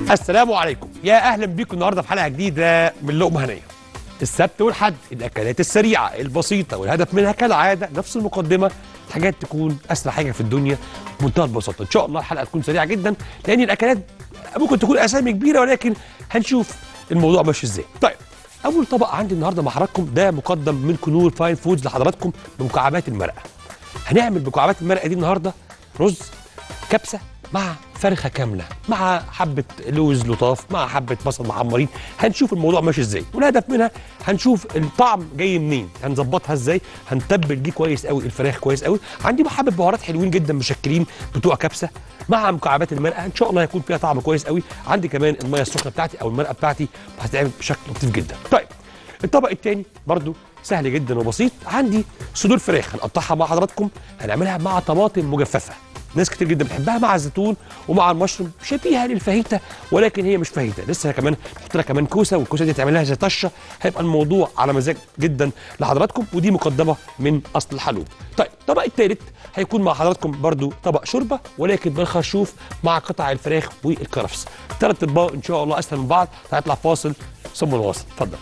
السلام عليكم يا اهلا بيكم النهارده في حلقه جديده من لقمه هنيه السبت والحد الاكلات السريعه البسيطه والهدف منها كالعاده نفس المقدمه حاجات تكون اسرع حاجه في الدنيا بمنتهى البساطه ان شاء الله الحلقه تكون سريعه جدا لان الاكلات ممكن تكون اسامي كبيره ولكن هنشوف الموضوع ماشي ازاي طيب اول طبق عندي النهارده مع حضراتكم ده مقدم من كنور فاين فودز لحضراتكم بمكعبات المرقه هنعمل مكعبات المرقه دي النهارده رز كبسه مع فرخه كامله مع حبه لوز لطاف مع حبه بصل محمرين هنشوف الموضوع ماشي ازاي والهدف منها هنشوف الطعم جاي منين هنظبطها ازاي هنتبل دي كويس قوي الفراخ كويس قوي عندي حبه بهارات حلوين جدا مشكلين بتوع كبسه مع مكعبات المرقه ان شاء الله هيكون فيها طعم كويس قوي عندي كمان الميه السخنه بتاعتي او المرقه بتاعتي هتتعمل بشكل لطيف جدا طيب الطبق الثاني برضو سهل جدا وبسيط عندي صدور فراخ هنقطعها مع حضراتكم هنعملها مع طماطم مجففه ناس كتير جدا بتحبها مع الزيتون ومع المشروم شبيهه للفاهيتا ولكن هي مش فاهيتا لسه كمان نحط لها كمان كوسه والكوسه دي تعمل لها زي طشه هيبقى الموضوع على مزاج جدا لحضراتكم ودي مقدمه من اصل الحلوب طيب الطبق الثالث هيكون مع حضراتكم برضو طبق شوربه ولكن بالخرشوف مع قطع الفراخ والكرفس ثلاث اطباق ان شاء الله اسهل من بعض هيطلع فاصل ثم نواصل اتفضل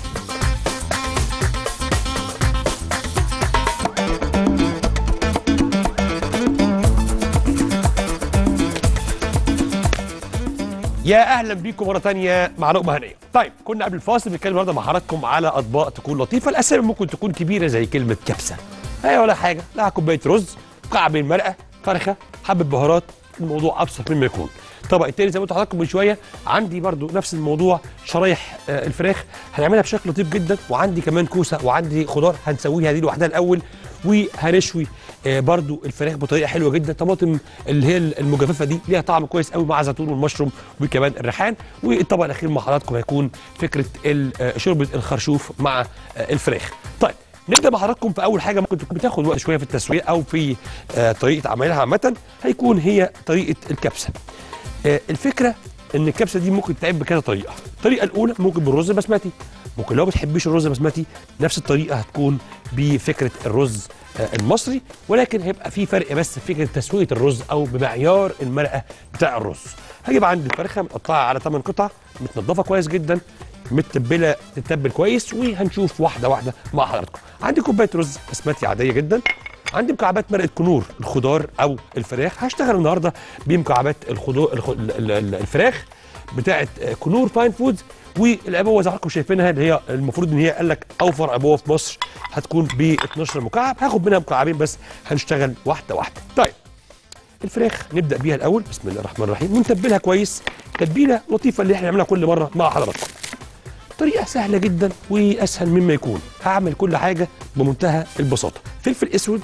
يا اهلا بيكم مره ثانيه مع لقمه هنيه طيب كنا قبل الفاصل بنتكلم النهارده مع حضراتكم على اطباق تكون لطيفه الاسامي ممكن تكون كبيره زي كلمه كبسه هي ولا حاجه لها كوبايه رز مكعبين مرقه فرخه حبه بهارات الموضوع ابسط مما يكون الطبق التاني زي ما قلت لحضراتكم من شويه عندي برضو نفس الموضوع شرايح آه الفراخ هنعملها بشكل لطيف جدا وعندي كمان كوسه وعندي خضار هنسويها دي لوحدها الاول وهنشوي آه برضو الفراخ بطريقه حلوه جدا طماطم اللي هي المجففه دي ليها طعم كويس قوي مع زيتون والمشروم وكمان الريحان والطبق الاخير مع حضراتكم هيكون فكره آه شوربه الخرشوف مع آه الفراخ طيب نبدا مع حضراتكم في اول حاجه ممكن تكون بتاخد وقت شويه في التسويه او في آه طريقه عملها عامه هيكون هي طريقه الكبسه آه الفكره ان الكبسه دي ممكن تتعمل بكذا طريقه الطريقه الاولى ممكن بالرز البسمتي ممكن لو ما بتحبيش الرز البسمتي نفس الطريقه هتكون بفكره الرز آه المصري ولكن هيبقى في فرق بس في فكره تسويه الرز او بمعيار المرقه بتاع الرز هجيب عندي الفرخه متقطعه على 8 قطع متنضفه كويس جدا متبله تتبل كويس وهنشوف واحده واحده مع حضراتكم عندي كوبايه رز بسمتي عاديه جدا عندي مكعبات مرقه كنور الخضار او الفراخ هشتغل النهارده بمكعبات الخضار الخ... الفراخ بتاعه كنور فاين فودز والعبوه زي ما حضراتكم شايفينها اللي هي المفروض ان هي قال لك اوفر عبوه في مصر هتكون ب 12 مكعب هاخد منها مكعبين بس هنشتغل واحده واحده طيب الفراخ نبدا بيها الاول بسم الله الرحمن الرحيم ونتبلها كويس تتبيله لطيفه اللي احنا بنعملها كل مره مع حضراتكم طريقه سهله جدا واسهل مما يكون هعمل كل حاجه بمنتهى البساطه فلفل اسود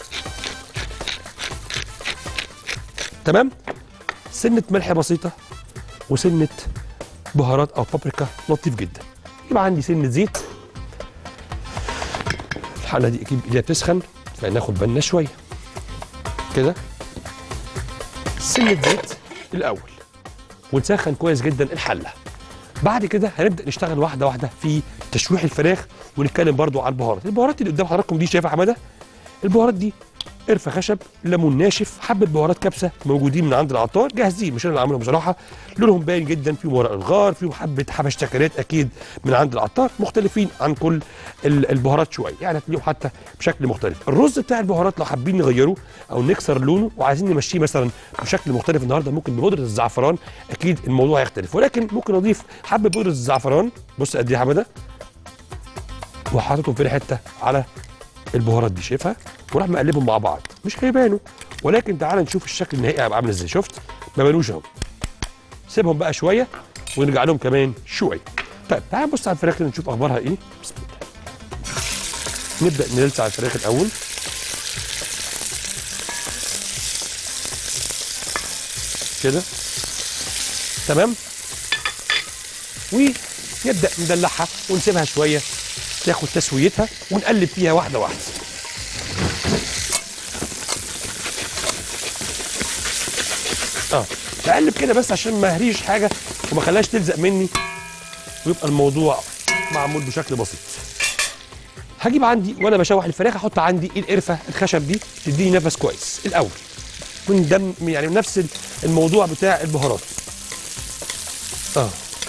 تمام سنه ملح بسيطه وسنه بهارات او بابريكا لطيف جدا يبقى عندي سنه زيت الحله دي اكيد ايديها بتسخن فناخد بالنا شويه كده سنه زيت الاول ونسخن كويس جدا الحله بعد كده هنبدا نشتغل واحده واحده في تشويح الفراخ ونتكلم برضو عن البهارات البهارات اللي قدام حضراتكم دي شايفها حماده البهارات دي قرفه خشب ليمون ناشف حبه بهارات كبسه موجودين من عند العطار جاهزين مش انا اللي عاملهم بصراحه لونهم باين جدا فيهم ورق الغار فيهم حبه حبش تكرات اكيد من عند العطار مختلفين عن كل البهارات شويه يعني هتلاقيهم حتى بشكل مختلف الرز بتاع البهارات لو حابين نغيره او نكسر لونه وعايزين نمشيه مثلا بشكل مختلف النهارده ممكن ببودره الزعفران اكيد الموضوع هيختلف ولكن ممكن اضيف حبه بودره الزعفران بص قد ايه يا حماده وحاططهم في حته على البهارات دي شايفها وراح مقلبهم مع بعض مش هيبانوا ولكن تعال نشوف الشكل النهائي هيبقى عامل ازاي شفت ما بانوش اهو سيبهم بقى شويه ونرجع لهم كمان شويه طيب تعال نبص على الفراخ نشوف اخبارها ايه بسم الله نبدا نلسع على الفراخ الاول كده تمام ونبدا ندلعها ونسيبها شويه تاخد تسويتها ونقلب فيها واحده واحده اه بقلب كده بس عشان ما اهريش حاجه وما خلاش تلزق مني ويبقى الموضوع معمول بشكل بسيط هجيب عندي وانا بشوح الفراخ احط عندي القرفه الخشب دي تديني نفس كويس الاول من دم يعني نفس الموضوع بتاع البهارات اه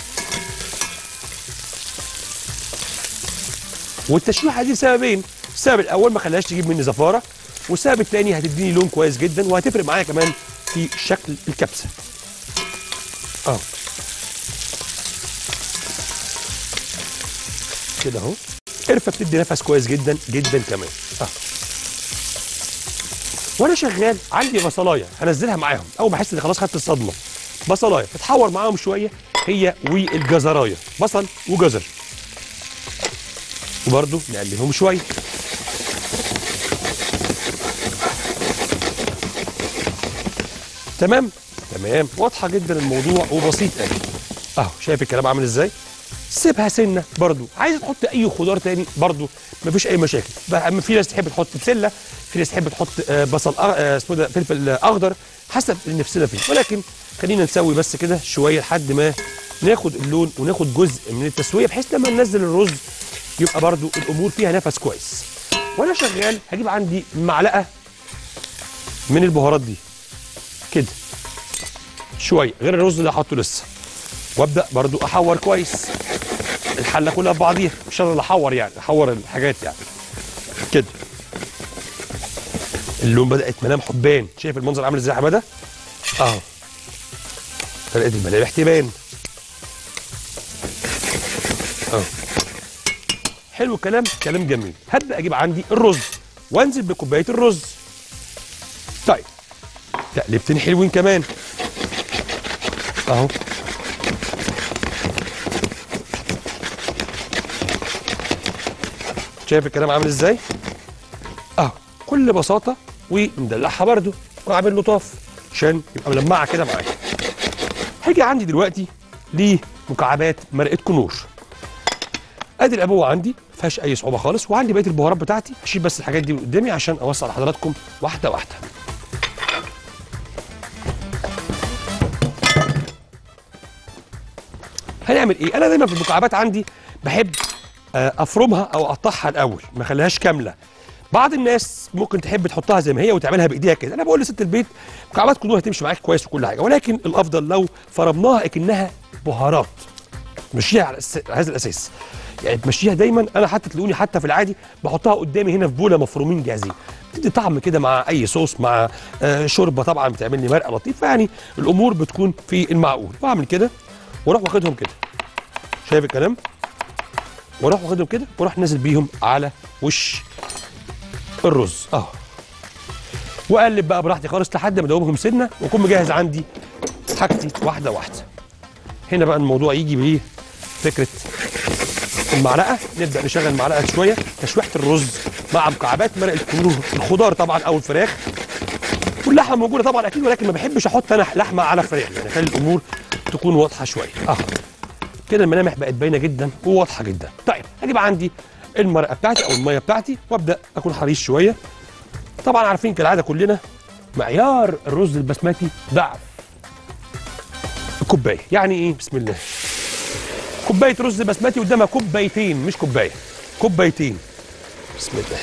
والتشويحه دي سببين السبب الاول ما خليهاش تجيب مني زفاره والسبب الثاني هتديني لون كويس جدا وهتفرق معايا كمان في شكل الكبسه اه كده اهو قرفه بتدي نفس كويس جدا جدا كمان اه وانا شغال عندي بصلايه هنزلها معاهم اول ما احس ان خلاص خدت الصدمه بصلايه تتحور معاهم شويه هي والجزرايه بصل وجزر وبرده نقلبهم شويه تمام تمام واضحه جدا الموضوع وبسيط قوي اهو شايف الكلام عامل ازاي سيبها سنه برضو عايز تحط اي خضار تاني برضو مفيش اي مشاكل بقى أما في ناس تحب تحط بسله في ناس تحب تحط آه، بصل أغ- آه، اسمه ده فلفل آه، اخضر حسب اللي نفسنا فيه ولكن خلينا نسوي بس كده شويه لحد ما ناخد اللون وناخد جزء من التسويه بحيث لما ننزل الرز يبقى برضو الامور فيها نفس كويس وانا شغال هجيب عندي معلقه من البهارات دي كده شويه غير الرز اللي حاطه لسه وابدا برضو احور كويس الحله كلها في بعضيها مش انا اللي احور يعني احور الحاجات يعني كده اللون بدات ملام حبان شايف المنظر عامل ازاي يا حماده اهو بدات الملامح تبان اهو حلو الكلام كلام جميل هبدا اجيب عندي الرز وانزل بكوبايه الرز طيب تقلبتين حلوين كمان اهو شايف الكلام عامل ازاي اهو كل بساطه ومدلعها برده وعامل له طاف عشان يبقى ملمعه كده معايا هاجي عندي دلوقتي لمكعبات مرقه كنور ادي الابوه عندي ما فيهاش اي صعوبه خالص وعندي بقيه البهارات بتاعتي اشيل بس الحاجات دي قدامي عشان اوصل لحضراتكم واحده واحده هنعمل ايه انا دايما في المكعبات عندي بحب آه، افرمها او اقطعها الاول ما اخليهاش كامله بعض الناس ممكن تحب تحطها زي ما هي وتعملها بايديها كده انا بقول لست البيت مكعبات كلها هتمشي معاك كويس وكل حاجه ولكن الافضل لو فرمناها اكنها بهارات مشيها على الس- على هذا الاساس يعني تمشيها دايما انا حتى تلاقوني حتى في العادي بحطها قدامي هنا في بوله مفرومين جاهزين بتدي طعم كده مع اي صوص مع آه شوربه طبعا بتعمل لي مرقه لطيفه يعني الامور بتكون في المعقول بعمل كده واروح واخدهم كده شايف الكلام واروح واخدهم كده واروح نازل بيهم على وش الرز اهو واقلب بقى براحتي خالص لحد ما ادوبهم سنه واكون مجهز عندي حاجتي واحده واحده هنا بقى الموضوع يجي بايه فكره المعلقه نبدا نشغل معلقه شويه تشويحه الرز مع مكعبات مرق الكنور الخضار طبعا او الفراخ واللحمه موجوده طبعا اكيد ولكن ما بحبش احط انا لحمه على فراخ يعني خلي الامور تكون واضحه شويه اهو كده الملامح بقت باينه جدا وواضحه جدا طيب هجيب عندي المرقه بتاعتي او الميه بتاعتي وابدا اكون حريص شويه طبعا عارفين كالعاده كلنا معيار الرز البسمتي ضعف كوبايه يعني ايه بسم الله كوبايه رز بسمتي قدامها كوبايتين مش كوبايه كوبايتين بسم الله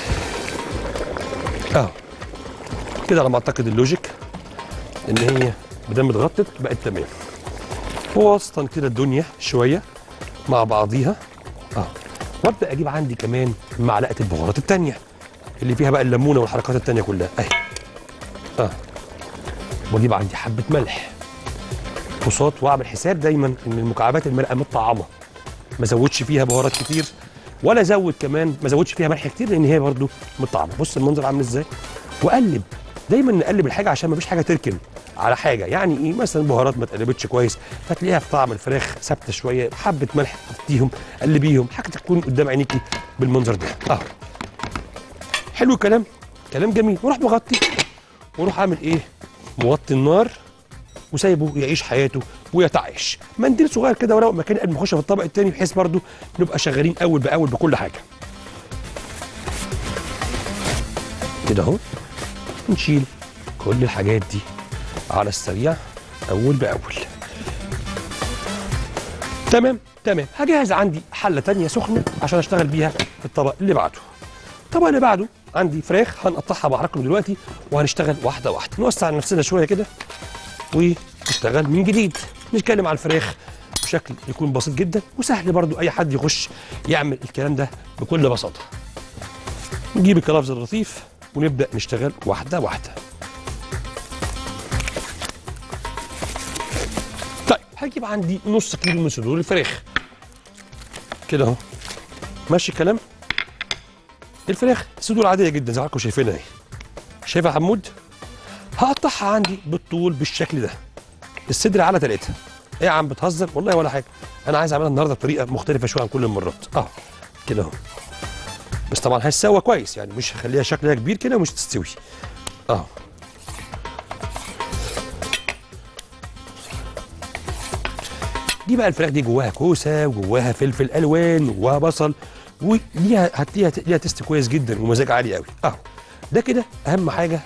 اه كده على ما اعتقد اللوجيك ان هي ما دام اتغطت بقت تمام ووسطا كده الدنيا شويه مع بعضيها اه وابدا اجيب عندي كمان معلقه البهارات التانيه اللي فيها بقى الليمونه والحركات التانيه كلها اهي اه واجيب عندي حبه ملح بصوت واعمل حساب دايما ان المكعبات المرقه متطعمه ما زودش فيها بهارات كتير ولا زود كمان ما زودش فيها ملح كتير لان هي برضو متطعمه بص المنظر عامل ازاي واقلب دايما نقلب الحاجه عشان ما فيش حاجه تركن على حاجه يعني ايه مثلا بهارات ما اتقلبتش كويس فتلاقيها في طعم الفراخ ثابته شويه حبه ملح حطيهم قلبيهم حاجه تكون قدام عينيكي بالمنظر ده اه حلو الكلام كلام جميل وراح مغطي وروح عامل ايه موطي النار وسايبه يعيش حياته ويتعايش منديل صغير كده وراء مكان قبل ما اخش في الطبق التاني بحيث برضو نبقى شغالين اول باول بكل حاجه كده اهو نشيل كل الحاجات دي على السريع اول باول تمام تمام هجهز عندي حله تانية سخنه عشان اشتغل بيها في الطبق اللي بعده الطبق اللي بعده عندي فراخ هنقطعها بحركم دلوقتي وهنشتغل واحده واحده نوسع نفسنا شويه كده ونشتغل من جديد نتكلم على الفراخ بشكل يكون بسيط جدا وسهل برضو اي حد يخش يعمل الكلام ده بكل بساطه نجيب الكلافز اللطيف ونبدا نشتغل واحده واحده طيب هجيب عندي نص كيلو من صدور الفراخ كده اهو ماشي الكلام الفراخ صدور عاديه جدا زي ما حضراتكم شايفينها اهي شايفها يا حمود هقطعها عندي بالطول بالشكل ده الصدر على ثلاثة ايه يا عم بتهزر والله ولا حاجه انا عايز اعملها النهارده بطريقه مختلفه شويه عن كل المرات اه كده اهو بس طبعا هيتسوى كويس يعني مش هخليها شكلها كبير كده ومش تستوي اه دي بقى الفراخ دي جواها كوسه وجواها فلفل الوان وجواها بصل وليها هتلاقيها ليها تيست كويس جدا ومزاج عالي قوي اهو ده كده اهم حاجه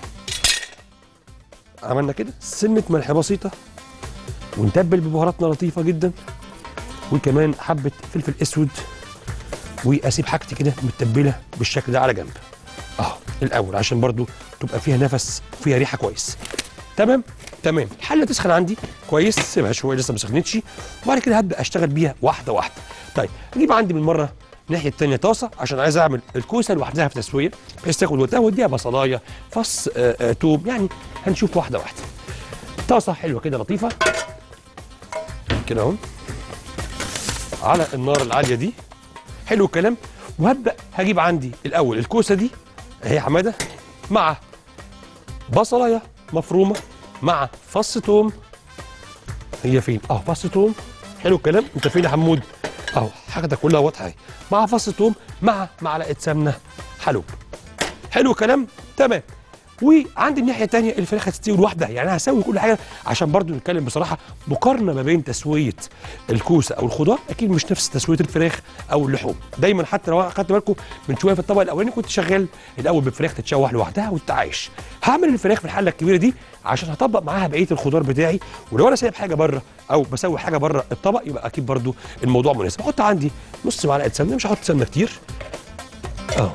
عملنا كده سنه ملح بسيطه ونتبل ببهاراتنا لطيفه جدا وكمان حبه فلفل اسود واسيب حاجتي كده متبله بالشكل ده على جنب اهو الاول عشان برضو تبقى فيها نفس وفيها ريحه كويس تمام تمام الحله تسخن عندي كويس سيبها شويه لسه ما سخنتش وبعد كده هبدا اشتغل بيها واحده واحده طيب اجيب عندي من مره الناحيه الثانيه طاسه عشان عايز اعمل الكوسه لوحدها في تسويه بحيث تاخد وقتها واديها بصلايه فص آه آه توم يعني هنشوف واحده واحده طاسه حلوه كده لطيفه كده اهو على النار العاليه دي حلو الكلام وهبدا هجيب عندي الاول الكوسه دي اهي يا حماده مع بصلايه مفرومه مع فص توم هي فين اه فص توم حلو الكلام انت فين يا حمود اهو حاجتك كلها واضحه اهي مع فص توم مع معلقه سمنه حلوب حلو الكلام تمام وعندي الناحيه الثانيه الفراخ هتستوي لوحدها يعني انا هسوي كل حاجه عشان برضو نتكلم بصراحه مقارنه ما بين تسويه الكوسه او الخضار اكيد مش نفس تسويه الفراخ او اللحوم دايما حتى لو اخدت بالكم من شويه في الطبق الاولاني كنت شغال الاول بالفراخ تتشوح لوحدها وتتعايش هعمل الفراخ في الحله الكبيره دي عشان هطبق معاها بقيه الخضار بتاعي ولو انا سايب حاجه بره او بسوي حاجه بره الطبق يبقى اكيد برضو الموضوع مناسب احط عندي نص معلقه سمنه مش هحط سمنه كتير اهو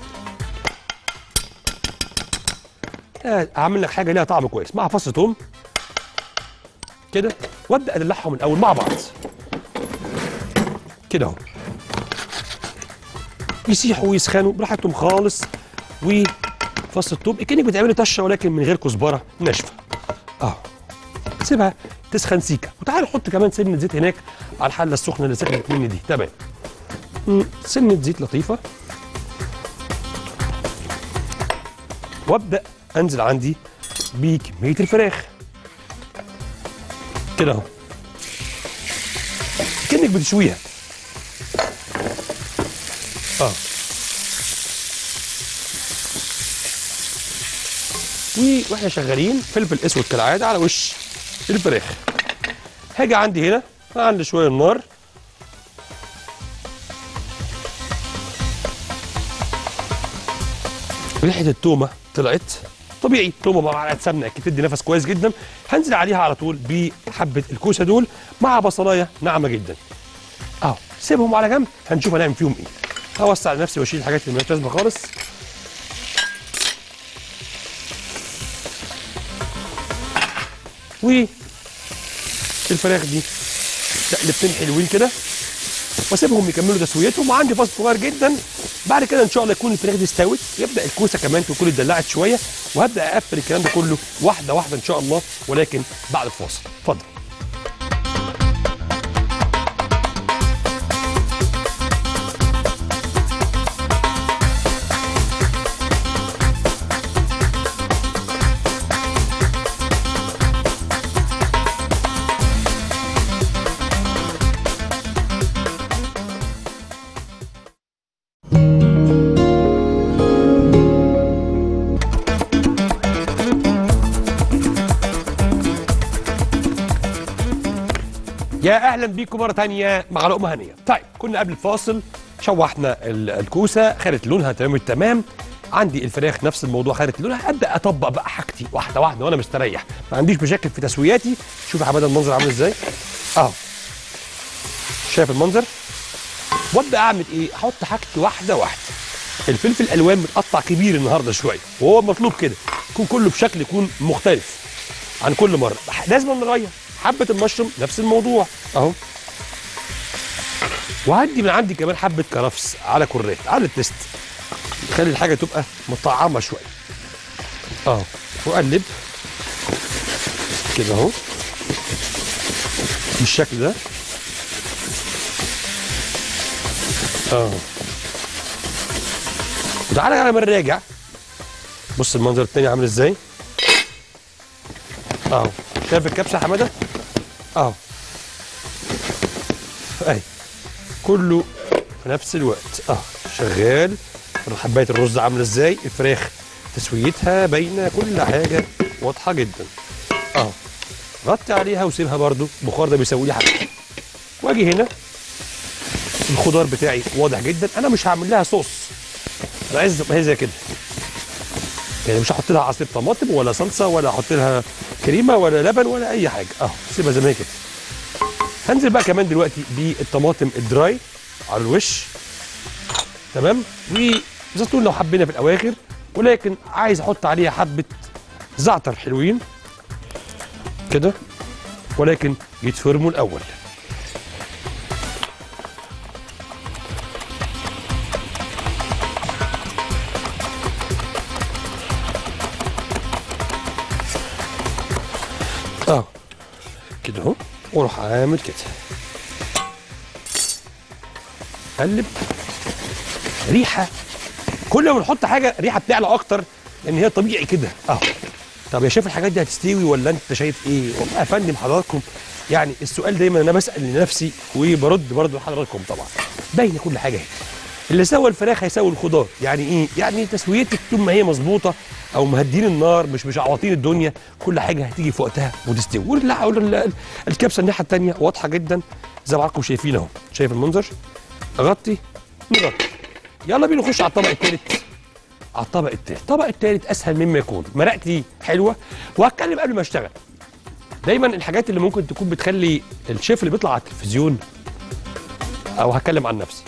اعمل لك حاجه ليها طعم كويس مع فص توم كده وابدا ادلعهم الاول مع بعض كده اهو يسيحوا ويسخنوا براحتهم خالص وفص التوم كانك بتعملي طشه ولكن من غير كزبره ناشفه اهو سيبها تسخن سيكه وتعالى نحط كمان سنه زيت هناك على الحله السخنه اللي سخنت مني دي تمام مم، سنه زيت لطيفه وابدا انزل عندي بكميه الفراخ كده اهو كانك بتشويها اه و- واحنا شغالين فلفل اسود كالعاده على وش الفراخ هاجي عندي هنا عندي شويه النار ريحه التومه طلعت طبيعي تومه مع معلقه سمنه اكيد تدي نفس كويس جدا هنزل عليها على طول بحبه الكوسه دول مع بصلايه ناعمه جدا اهو سيبهم على جنب هنشوف هنعمل فيهم ايه هوسع لنفسي واشيل الحاجات اللي مالهاش لازمه خالص و الفراخ دي تقلبتين حلوين كده واسيبهم يكملوا تسويتهم وعندي فصل صغير جدا بعد كده ان شاء الله يكون الفراخ دي استوت يبدا الكوسه كمان تكون اتدلعت شويه وهبدا اقفل الكلام ده كله واحده واحده ان شاء الله ولكن بعد الفاصل اتفضل يا اهلا بيكم مره تانية مع لقمه هنيه طيب كنا قبل الفاصل شوحنا ال- الكوسه خدت لونها تمام التمام عندي الفراخ نفس الموضوع خدت لونها ابدا اطبق بقى حاجتي واحده واحده وانا مستريح ما عنديش مشاكل في تسوياتي شوف يا حماده المنظر عامل ازاي اهو شايف المنظر وابدا اعمل ايه احط حاجتي واحده واحده الفلفل الالوان متقطع كبير النهارده شويه وهو مطلوب كده يكون كله بشكل يكون مختلف عن كل مره لازم نغير حبه المشروم نفس الموضوع اهو وعندي من عندي كمان حبه كرفس على كرات على التست خلي الحاجه تبقى مطعمه شويه اه واقلب كده اهو بالشكل ده اه وتعالى على ما نراجع بص المنظر التاني عامل ازاي اهو شايف الكبسه يا حماده اهو اهي كله في نفس الوقت اه شغال حبايه الرز عامله ازاي الفراخ تسويتها باينه كل حاجه واضحه جدا اه غطي عليها وسيبها برضو البخار ده بيسوي لي حاجه واجي هنا الخضار بتاعي واضح جدا انا مش هعمل لها صوص انا عايز تبقى هي زي كده يعني مش هحط لها عصير طماطم ولا صلصه ولا احط لها كريمه ولا لبن ولا اي حاجه اهو سيبها زي ما هي كده هنزل بقى كمان دلوقتي بالطماطم الدراي على الوش تمام وزيتون لو حبينا في الاواخر ولكن عايز احط عليها حبه زعتر حلوين كده ولكن يتفرموا الاول اه كده اهو واروح عامل كده قلب ريحه كل ما نحط حاجه ريحه بتعلى اكتر لان هي طبيعي كده اهو طب يا شايف الحاجات دي هتستوي ولا انت شايف ايه والله يا فندم حضراتكم يعني السؤال دايما انا بسال لنفسي وبرد برضه لحضراتكم طبعا باينه كل حاجه اهي اللي سوى الفراخ هيسوي الخضار يعني ايه يعني تسويتك طول ما هي مظبوطه او مهدين النار مش مش عواطين الدنيا كل حاجه هتيجي في وقتها وتستوي والله وال- ال- الكبسه الناحيه الثانيه واضحه جدا زي ما حضراتكم شايفين اهو شايف المنظر اغطي نغطي يلا بينا نخش على الطبق الثالث على الطبق الثالث الطبق الثالث اسهل مما يكون مرقتي حلوه وهتكلم قبل ما اشتغل دايما الحاجات اللي ممكن تكون بتخلي الشيف اللي بيطلع على التلفزيون او هتكلم عن نفسي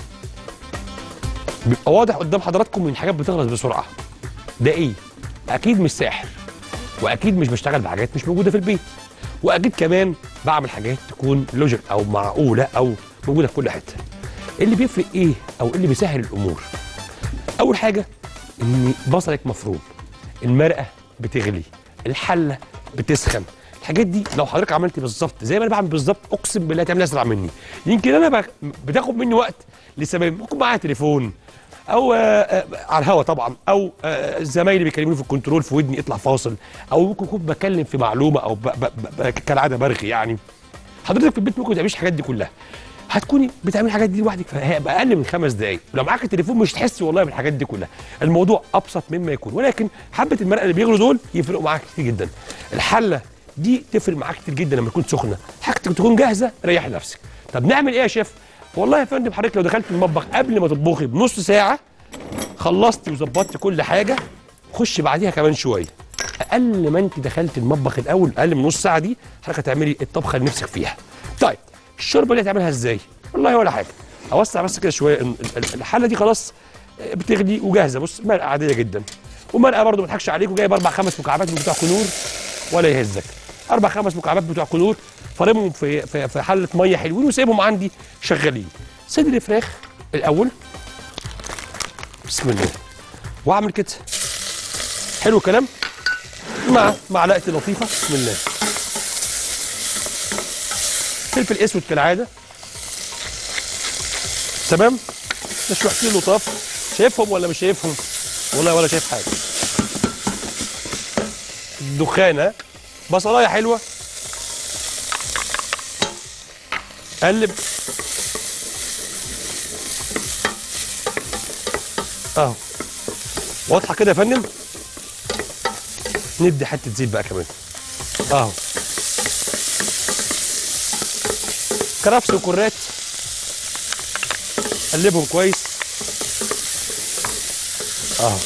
بيبقى واضح قدام حضراتكم ان الحاجات بتخلص بسرعه ده ايه اكيد مش ساحر واكيد مش بشتغل بحاجات مش موجوده في البيت واكيد كمان بعمل حاجات تكون لوجيك او معقوله او موجوده في كل حته اللي بيفرق ايه او اللي بيسهل الامور اول حاجه ان بصلك مفروم المرقه بتغلي الحله بتسخن الحاجات دي لو حضرتك عملت بالظبط زي ما انا بعمل بالظبط اقسم بالله تعمل اسرع مني يمكن انا بك- بتاخد مني وقت لسبب ممكن معايا تليفون او آه، آه، على الهوا طبعا او آه، زمايلي بيكلموني في الكنترول في ودني اطلع فاصل او ممكن اكون بكلم في معلومه او ب ب ب ب كالعاده برغي يعني حضرتك في البيت ممكن ما تعمليش الحاجات دي كلها هتكوني بتعملي الحاجات دي لوحدك فهيبقى اقل من خمس دقائق لو معاك التليفون مش تحسي والله بالحاجات دي كلها الموضوع ابسط مما يكون ولكن حبه المرقه اللي بيغلوا دول يفرقوا معاك كتير جدا الحله دي تفرق معاك كتير جدا لما تكون سخنه حاجتك تكون جاهزه ريحي نفسك طب نعمل ايه يا شيف والله يا فندم حضرتك لو دخلت المطبخ قبل ما تطبخي بنص ساعه خلصتي وظبطتي كل حاجه خش بعديها كمان شويه اقل ما انت دخلت المطبخ الاول اقل من نص ساعه دي حضرتك هتعملي الطبخه اللي نفسك فيها طيب الشوربه دي هتعملها ازاي والله ولا حاجه اوسع بس كده شويه ال- ال- الحله دي خلاص بتغلي وجاهزه بص مرقه عاديه جدا ومرقه برضو ما اضحكش عليك وجايب اربع خمس مكعبات من بتوع كنور ولا يهزك اربع خمس مكعبات بتوع كنور فرمهم في في, في حله ميه حلوين وسيبهم عندي شغالين صدر فراخ الاول بسم الله واعمل كده حلو الكلام مع معلقه لطيفه بسم الله فلفل اسود كالعاده تمام تشويحتين لطاف شايفهم ولا مش شايفهم والله ولا شايف حاجه دخانه بصلايه حلوه قلب اهو واضحه كده يا فندم ندي حته زيت بقى كمان اهو كرفس وكرات قلبهم كويس اهو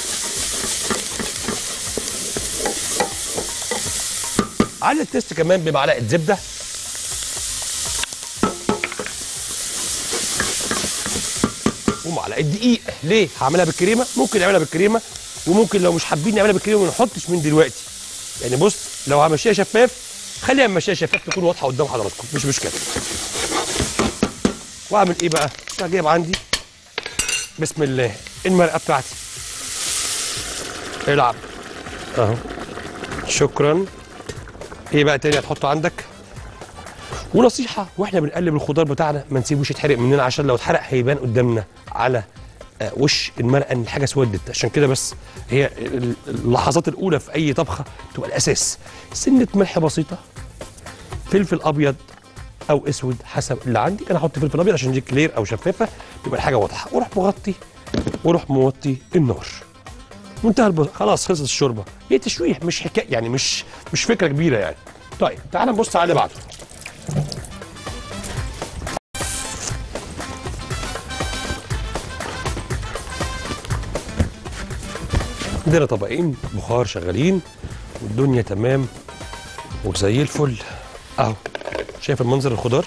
على التست كمان بمعلقه زبده ومعلقه دقيق ليه هعملها بالكريمه ممكن نعملها بالكريمه وممكن لو مش حابين نعملها بالكريمه ما نحطش من دلوقتي يعني بص لو همشيها شفاف خليها ممشيها شفاف تكون واضحه قدام حضراتكم مش مشكله واعمل ايه بقى اجيب عندي بسم الله المرقه بتاعتي العب اهو شكرا ايه بقى تاني هتحطه عندك ونصيحه واحنا بنقلب الخضار بتاعنا ما نسيبوش يتحرق مننا عشان لو اتحرق هيبان قدامنا على آه، وش المرقه ان الحاجه اسودت عشان كده بس هي ال- اللحظات الاولى في اي طبخه تبقى الاساس سنه ملح بسيطه فلفل ابيض او اسود حسب اللي عندي انا احط فلفل ابيض عشان دي كلير او شفافه تبقى الحاجه واضحه واروح مغطي واروح موطي النار منتهى البساطه خلاص خلصت الشوربه هي تشويح مش حكايه يعني مش مش فكره كبيره يعني طيب تعال نبص على اللي بعده عندنا طبقين بخار شغالين والدنيا تمام وزي الفل اهو شايف المنظر الخضار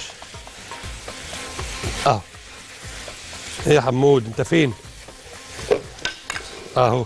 اهو ايه يا حمود انت فين اهو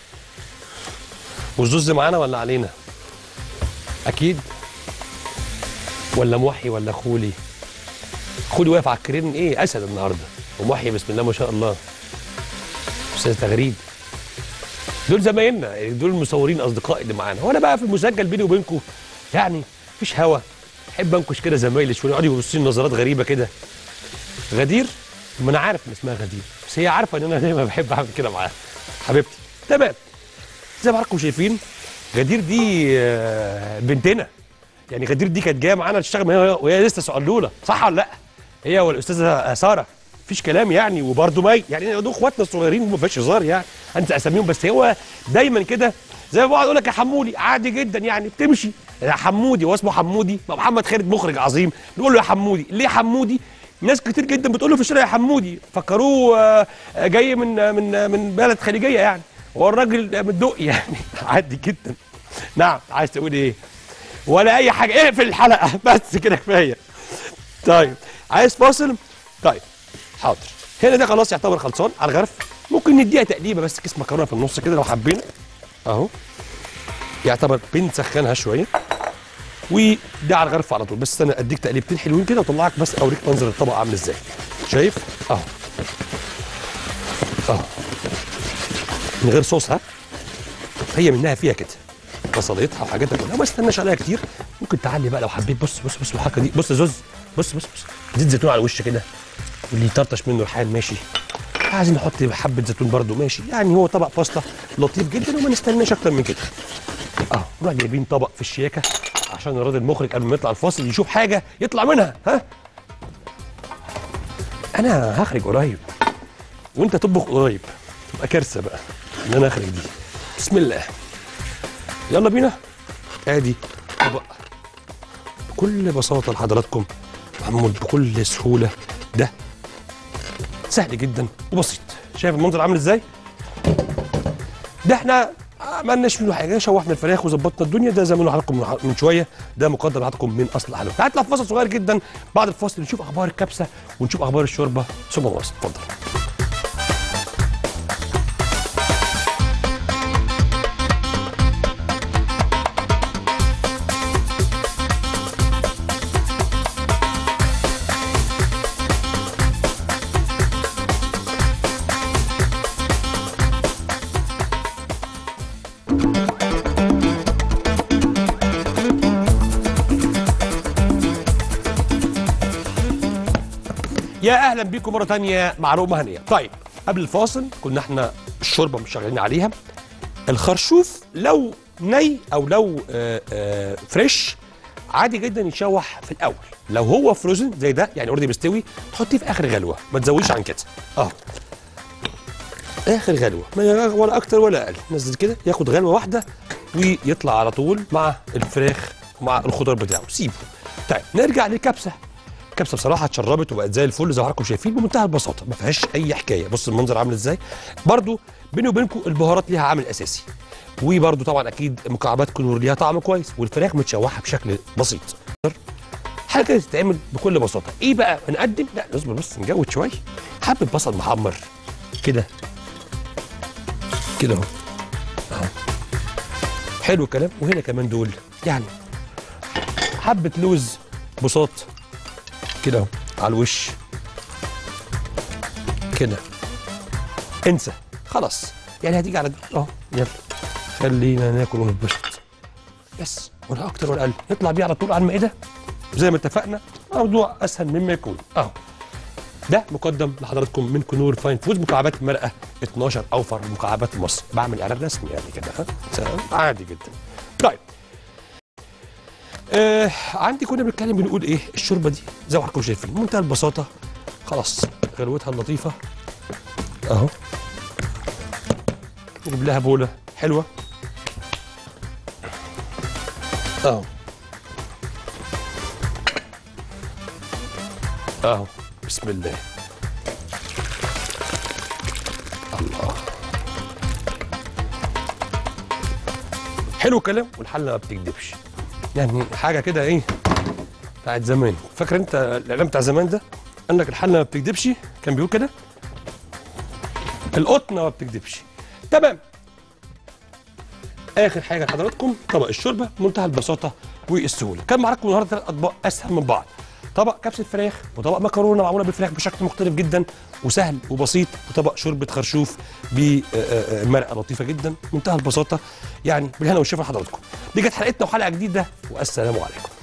والزوز معانا ولا علينا اكيد ولا موحي ولا خولي خولي واقف على الكريم ايه اسد النهارده وموحي بسم الله ما شاء الله استاذ تغريد دول زمايلنا يعني دول المصورين اصدقائي اللي معانا وانا بقى في المسجل بيني وبينكم يعني مفيش هوا احب انكش كده زمايلي شويه يقعدوا يبصوا لي نظرات غريبه كده غدير ما انا عارف ان اسمها غدير بس هي عارفه ان انا دايما بحب اعمل كده معاها حبيبتي تمام زي ما حضراتكم شايفين غدير دي آه، بنتنا يعني غدير دي كانت جايه معانا تشتغل معايا وهي لسه صقلوله صح ولا لا؟ هي والاستاذه ساره مفيش كلام يعني وبرده مي يعني دول اخواتنا الصغيرين ما فيهاش هزار يعني انت اساميهم بس هو دايما كده زي ما بقعد اقول لك يا حمودي عادي جدا يعني بتمشي يا حمودي هو اسمه حمودي ما محمد خالد مخرج عظيم نقول له يا حمودي ليه حمودي ناس كتير جدا بتقول له في الشارع يا حمودي فكروه آه، آه، جاي من آه، من آه، من بلد خليجيه يعني هو الراجل من الدقي يعني عادي جدا نعم عايز تقول ايه ولا اي حاجه اقفل الحلقه بس كده كفايه طيب عايز فاصل طيب حاضر هنا ده خلاص يعتبر خلصان على الغرف ممكن نديها تقليبه بس كيس مكرونه في النص كده لو حابين اهو يعتبر بنسخنها شويه وده على الغرف على طول بس انا اديك تقليبتين حلوين كده واطلعك بس اوريك منظر الطبق عامل ازاي شايف اهو اهو من غير صوص ها هي منها فيها كده بصليتها وحاجاتها كلها ما استناش عليها كتير ممكن تعلي بقى لو حبيت بص بص بص الحركه دي بص يا زوز بص بص بص زيت زيتون على الوش كده واللي يطرطش منه الحال ماشي عايزين نحط حبه زيتون برده ماشي يعني هو طبق باستا لطيف جدا وما نستناش اكتر من كده اه نروح جايبين طبق في الشياكه عشان نراضي المخرج قبل ما يطلع الفاصل يشوف حاجه يطلع منها ها انا هخرج قريب وانت تطبخ قريب تبقى كارثه بقى ان انا اخرج دي بسم الله يلا بينا ادي طبق بكل بساطه لحضراتكم معمول بكل سهوله ده سهل جدا وبسيط شايف المنظر عامل ازاي ده احنا ما عملناش منه حاجه شوحنا الفراخ وظبطنا الدنيا ده زي ما قلنا لحضراتكم من- من شويه ده مقدم لحضراتكم من اصل حلو هنطلع في فاصل صغير جدا بعد الفاصل نشوف اخبار الكبسه ونشوف اخبار الشوربه ثم نواصل اتفضل يا اهلا بيكم مره تانية مع لقمه هنيه طيب قبل الفاصل كنا احنا الشوربه مش شغالين عليها الخرشوف لو ني او لو آه آه فريش عادي جدا يتشوح في الاول لو هو فروزن زي ده يعني اوريدي مستوي تحطيه في اخر غلوه ما تزوديش عن كده اه اخر غلوه ما ي- ولا اكتر ولا اقل نزل كده ياخد غلوه واحده ويطلع على طول مع الفراخ ومع الخضار بتاعه سيبه طيب نرجع للكبسه الكبسه بصراحه اتشربت وبقت زي الفل زي ما حضراتكم شايفين بمنتهى البساطه ما فيهاش اي حكايه بص المنظر عامل ازاي برضو بيني وبينكم البهارات ليها عامل اساسي وبرضو طبعا اكيد مكعبات كنور ليها طعم كويس والفراخ متشوحه بشكل بسيط حاجه كده تتعمل بكل بساطه ايه بقى هنقدم لا اصبر بس نجود شويه حبه بصل محمر كده كده اهو اهو حلو الكلام وهنا كمان دول يعني حبه لوز بساط كده اهو على الوش كده انسى خلاص يعني هتيجي على دي اه يلا خلينا ناكل ونتبسط بس ولا اكتر ولا اقل نطلع بيه على طول على المائده زي ما اتفقنا موضوع اسهل مما يكون اهو ده مقدم لحضراتكم من كنور فاين فود مكعبات المرأة 12 اوفر مكعبات مصر بعمل اعلان رسمي يعني كده ها س- عادي جدا طيب آه عندي كنا بنتكلم بنقول ايه الشوربه دي زي ما حضراتكم شايفين بمنتهى البساطه خلاص غلوتها اللطيفه اهو نجيب لها بوله حلوه اهو اهو بسم الله الله حلو الكلام والحله ما بتكدبش يعني حاجه كده ايه بتاعت زمان فاكر انت الاعلان بتاع زمان ده قال لك الحله ما بتكدبش كان بيقول كده القطنه ما بتكدبش تمام اخر حاجه لحضراتكم طبق الشوربه بمنتهى البساطه والسهوله كان معاكم النهارده ثلاث اطباق اسهل من بعض طبق كبسه فراخ وطبق مكرونه معموله بالفراخ بشكل مختلف جدا وسهل وبسيط وطبق شوربه خرشوف بمرقه لطيفه جدا منتهى البساطه يعني بالهنا والشفا لحضراتكم دي كانت حلقتنا وحلقه جديده والسلام عليكم